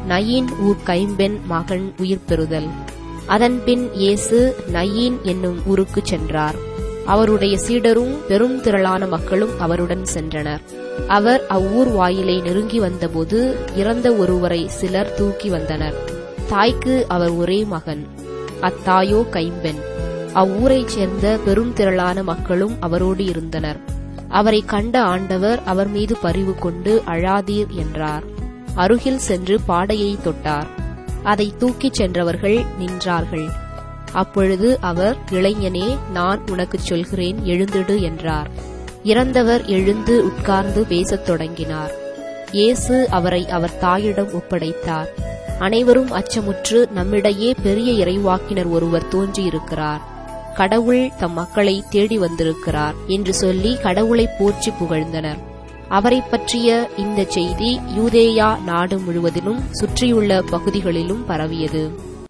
நயீன் ஊர் கைம்பெண் மகன் உயிர் பெறுதல் அதன்பின் இயேசு நயீன் என்னும் ஊருக்குச் சென்றார் அவருடைய சீடரும் பெரும் திரளான மக்களும் அவருடன் சென்றனர் அவர் அவ்வூர் வாயிலை நெருங்கி வந்தபோது இறந்த ஒருவரை சிலர் தூக்கி வந்தனர் தாய்க்கு அவர் ஒரே மகன் அத்தாயோ கைம்பெண் அவ்வூரைச் சேர்ந்த பெரும் திரளான மக்களும் அவரோடு இருந்தனர் அவரை கண்ட ஆண்டவர் அவர் மீது பரிவு கொண்டு அழாதீர் என்றார் அருகில் சென்று பாடையை தொட்டார் அதை தூக்கிச் சென்றவர்கள் நின்றார்கள் அப்பொழுது அவர் இளைஞனே நான் உனக்குச் சொல்கிறேன் எழுந்திடு என்றார் இறந்தவர் எழுந்து உட்கார்ந்து பேசத் தொடங்கினார் இயேசு அவரை அவர் தாயிடம் ஒப்படைத்தார் அனைவரும் அச்சமுற்று நம்மிடையே பெரிய இறைவாக்கினர் ஒருவர் தோன்றியிருக்கிறார் கடவுள் தம் மக்களை தேடி வந்திருக்கிறார் என்று சொல்லி கடவுளை போற்றி புகழ்ந்தனர் அவரை பற்றிய இந்த செய்தி யூதேயா நாடு முழுவதிலும் சுற்றியுள்ள பகுதிகளிலும் பரவியது